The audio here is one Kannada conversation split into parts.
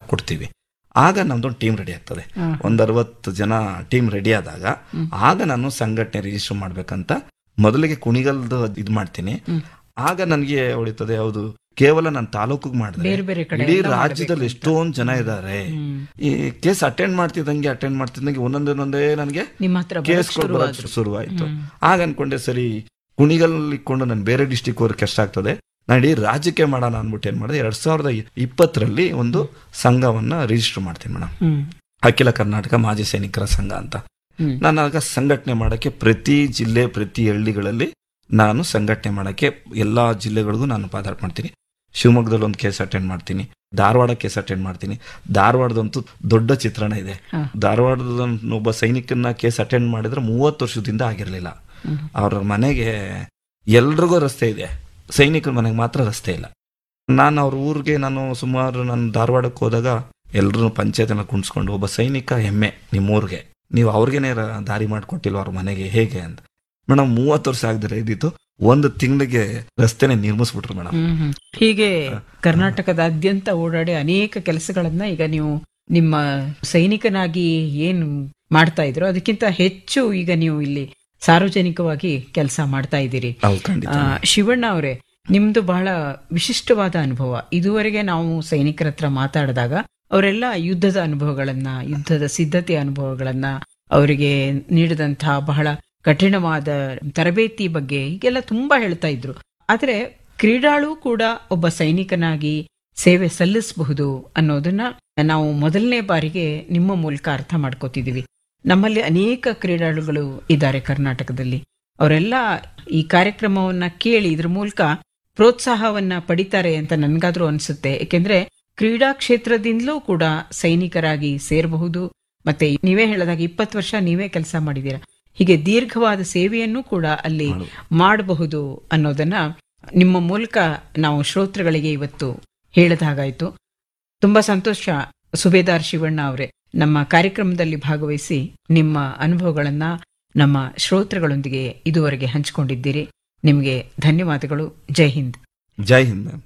ಕೊಡ್ತೀವಿ ಆಗ ನಮ್ದೊಂದು ಟೀಮ್ ರೆಡಿ ಆಗ್ತದೆ ಒಂದ್ ಅರವತ್ತು ಜನ ಟೀಮ್ ರೆಡಿ ಆದಾಗ ಆಗ ನಾನು ಸಂಘಟನೆ ರಿಜಿಸ್ಟರ್ ಮಾಡ್ಬೇಕಂತ ಮೊದಲಿಗೆ ಕುಣಿಗಲ್ದು ಇದು ಮಾಡ್ತೀನಿ ಆಗ ನನಗೆ ಹೊಳಿತದೆ ಹೌದು ಕೇವಲ ನಾನು ತಾಲೂಕಿಗೆ ಮಾಡಿದ್ರೆ ಬೇರೆ ಬೇರೆ ಕಡೆ ಇಡೀ ಎಲ್ಲ ರಾಜ್ಯದಲ್ಲಿ ಮಾಡ್ಬೇಕು ಎಷ್ಟೊಂದು ಜನ ಇದ್ದಾರೆ ಈ ಕೇಸ್ ಅಟೆಂಡ್ ಮಾಡ್ತಿದ್ದಂಗೆ ಅಟೆಂಡ್ ಮಾಡ್ತಿದ್ದಂಗೆ ಒಂದೊಂದೊಂದೇ ನನಗೆ ನಿಮ್ಮ ಹತ್ರ ಕೇಸ್ಗಳು ಶುರು ಬರೋಕ್ಕೆ ಶುರುವಾಯ್ತು ಆಗ ಅನ್ಕೊಂಡೆ ಸರಿ ಕುಣಿಗಲ್ ಇಟ್ಕೊಂಡು ನಾನು ಬೇರೆ ಡಿಸ್ಟಿಕ್ ಹೋಗಕ್ಕೆ ಕಷ್ಟ ಆಗ್ತದೆ ನಾನು ಇಡೀ ರಾಜ್ಯಕ್ಕೆ ಮಾಡೋಣ ಅಂದ್ಬಿಟ್ಟು ಏನ್ ಮಾಡಿದೆ ಎರಡ್ ಸಾವಿರದ ಇಪ್ಪತ್ತರಲ್ಲಿ ಒಂದು ಸಂಘವನ್ನ ರಿಜಿಸ್ಟರ್ ಮಾಡ್ತೀನಿ ಮೇಡಮ್ ಹ್ಮ್ ಅಖಿಲ ಕರ್ನಾಟಕ ಮಾಜಿ ಸೈನಿಕರ ಸಂಘ ಅಂತ ಹ್ಮ್. ನಾನು ಆಗ ಸಂಘಟನೆ ಮಾಡಕ್ಕೆ ಪ್ರತಿ ಜಿಲ್ಲೆ ಪ್ರತಿ ಹಳ್ಳಿಗಳಲ್ಲಿ ನಾನು ಸಂಘಟನೆ ಮಾಡಕ್ಕೆ ಎಲ್ಲಾ ಜಿಲ್ಲೆಗಳಿಗೂ ನಾನು ಪಾದಾರ್ಪ ಮಾಡ್ತೀನಿ ಶಿವಮೊಗ್ಗದಲ್ಲಿ ಒಂದು ಕೇಸ್ ಅಟೆಂಡ್ ಮಾಡ್ತೀನಿ ಧಾರವಾಡ ಕೇಸ್ ಅಟೆಂಡ್ ಮಾಡ್ತೀನಿ ಧಾರವಾಡದಂತೂ ದೊಡ್ಡ ಚಿತ್ರಣ ಇದೆ ಹಾ. ಧಾರವಾಡದ ಒಬ್ಬ ಸೈನಿಕನ ಕೇಸ್ ಅಟೆಂಡ್ ಮಾಡಿದ್ರೆ ಮೂವತ್ತು ವರ್ಷದಿಂದ ಆಗಿರಲಿಲ್ಲ ಅವ್ರ ಮನೆಗೆ ಎಲ್ರಿಗೂ ರಸ್ತೆ ಇದೆ ಸೈನಿಕರ ಮನೆಗೆ ಮಾತ್ರ ರಸ್ತೆ ಇಲ್ಲ ನಾನು ಅವ್ರ ಊರಿಗೆ ನಾನು ಸುಮಾರು ನಾನು ಧಾರವಾಡಕ್ಕೆ ಹೋದಾಗ ಎಲ್ಲರೂ ಪಂಚಾಯತ್ನ ಕುಣಿಸ್ಕೊಂಡು ಒಬ್ಬ ಸೈನಿಕ ಹೆಮ್ಮೆ ನಿಮ್ಮೂರಿಗೆ ನೀವು ಅವ್ರಿಗೇನೆ ರ- ದಾರಿ ಮಾಡಿಕೊಟ್ಟಿಲ್ವ ಅವ್ರ ಮನೆಗೆ ಹೇಗೆ ಅಂತ ಮೇಡಮ್ ಮೂವತ್ತು ವರ್ಷ ಆಗದಿರ ಇದ್ದಿತ್ತು ಒಂದು ತಿಂಗಳಿಗೆ ರಸ್ತೆನೆ ನಿರ್ಮಿಸ್ಬಿಟ್ರು ಮೇಡಮ್ ಹ್ಮ್ ಹ್ಮ್. ಹೀಗೆ ಕರ್ನಾಟಕದಾದ್ಯಂತ ಓಡಾಡಿ ಅನೇಕ ಕೆಲಸಗಳನ್ನ ಈಗ ನೀವು ನಿಮ್ಮ ಸೈನಿಕನಾಗಿ ಏನು ಮಾಡ್ತಾ ಇದ್ರು ಅದಕ್ಕಿಂತ ಹೆಚ್ಚು ಈಗ ನೀವು ಇಲ್ಲಿ ಸಾರ್ವಜನಿಕವಾಗಿ ಕೆಲಸ ಮಾಡ್ತಾ ಇದ್ದೀರಿ ಹೌದು ಖಂಡಿತ ಆ, ಶಿವಣ್ಣ ಅವರೇ ನಿಮ್ದು ಬಹಳ ವಿಶಿಷ್ಟವಾದ ಅನುಭವ ಇದುವರೆಗೆ ನಾವು ಸೈನಿಕರ ಹತ್ರ ಮಾತಾಡಿದಾಗ ಅವರೆಲ್ಲ ಯುದ್ಧದ ಅನುಭವಗಳನ್ನ ಯುದ್ಧದ ಸಿದ್ಧತೆಯ ಅನುಭವಗಳನ್ನ ಅವರಿಗೆ ನೀಡಿದಂತಹ ಬಹಳ ಕಠಿಣವಾದ ತರಬೇತಿ ಬಗ್ಗೆ ಹೀಗೆಲ್ಲ ತುಂಬಾ ಹೇಳ್ತಾ ಇದ್ರು ಆದ್ರೆ ಕ್ರೀಡಾಳು ಕೂಡ ಒಬ್ಬ ಸೈನಿಕನಾಗಿ ಸೇವೆ ಸಲ್ಲಿಸಬಹುದು ಅನ್ನೋದನ್ನ ನಾವು ಮೊದಲನೇ ಬಾರಿಗೆ ನಿಮ್ಮ ಮೂಲಕ ಅರ್ಥ ಮಾಡ್ಕೋತಿದೀವಿ ನಮ್ಮಲ್ಲಿ ಅನೇಕ ಕ್ರೀಡಾಳುಗಳು ಇದ್ದಾರೆ ಕರ್ನಾಟಕದಲ್ಲಿ ಅವರೆಲ್ಲ ಈ ಕಾರ್ಯಕ್ರಮವನ್ನ ಕೇಳಿ ಇದ್ರ ಮೂಲಕ ಪ್ರೋತ್ಸಾಹವನ್ನ ಪಡಿತಾರೆ ಅಂತ ನನ್ಗಾದ್ರೂ ಅನ್ಸುತ್ತೆ ಯಾಕೆಂದ್ರೆ ಕ್ರೀಡಾ ಕ್ಷೇತ್ರದಿಂದಲೂ ಕೂಡ ಸೈನಿಕರಾಗಿ ಸೇರಬಹುದು ಮತ್ತೆ ನೀವೇ ಹೇಳದಾಗ ಇಪ್ಪತ್ತು ವರ್ಷ ನೀವೇ ಕೆಲಸ ಮಾಡಿದ್ದೀರಾ ಹೀಗೆ ದೀರ್ಘವಾದ ಸೇವೆಯನ್ನು ಕೂಡ ಅಲ್ಲಿ ಮಾಡಬಹುದು ಅನ್ನೋದನ್ನ ನಿಮ್ಮ ಮೂಲಕ ನಾವು ಶ್ರೋತೃಗಳಿಗೆ ಇವತ್ತು ಹೇಳಿದ ಹಾಗಾಯ್ತು ತುಂಬಾ ಸಂತೋಷ ಸುಬೇದಾರ್ ಶಿವಣ್ಣ ಅವರೇ ನಮ್ಮ ಕಾರ್ಯಕ್ರಮದಲ್ಲಿ ಭಾಗವಹಿಸಿ ನಿಮ್ಮ ಅನುಭವಗಳನ್ನ ನಮ್ಮ ಶ್ರೋತೃಗಳೊಂದಿಗೆ ಇದುವರೆಗೆ ಹಂಚಿಕೊಂಡಿದ್ದೀರಿ ನಿಮಗೆ ಧನ್ಯವಾದಗಳು ಜೈ ಹಿಂದ್ ಜೈ ಹಿಂದ್ ಮ್ಯಾಮ್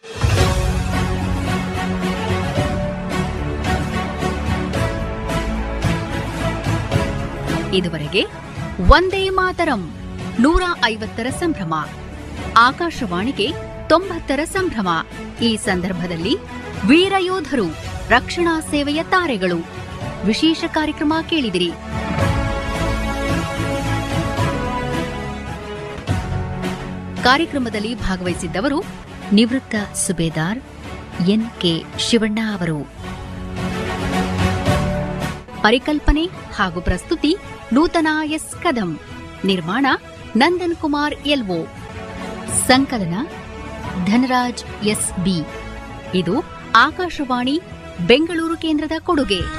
ಇದುವರೆಗೆ ಒಂದೇ ಮಾತರಂ ನೂರ ಐವತ್ತರ ಸಂಭ್ರಮ ಆಕಾಶವಾಣಿಗೆ ತೊಂಬತ್ತರ ಸಂಭ್ರಮ ಈ ಸಂದರ್ಭದಲ್ಲಿ ವೀರಯೋಧರು ರಕ್ಷಣಾ ಸೇವೆಯ ತಾರೆಗಳು ವಿಶೇಷ ಕಾರ್ಯಕ್ರಮ ಕೇಳಿದಿರಿ ಕಾರ್ಯಕ್ರಮದಲ್ಲಿ ಭಾಗವಹಿಸಿದ್ದವರು ನಿವೃತ್ತ ಸುಬೇದಾರ್ ಎನ್ ಕೆ ಶಿವಣ್ಣ ಅವರು ಪರಿಕಲ್ಪನೆ ಹಾಗೂ ಪ್ರಸ್ತುತಿ ನೂತನ ಎಸ್ ಕದಂ ನಿರ್ಮಾಣ ನಂದನ್ ಕುಮಾರ್ ಎಲ್ಒ ಸಂಕಲನ ಧನರಾಜ್ ಎಸ್ ಬಿ ಇದು ಆಕಾಶವಾಣಿ ಬೆಂಗಳೂರು ಕೇಂದ್ರದ ಕೊಡುಗೆ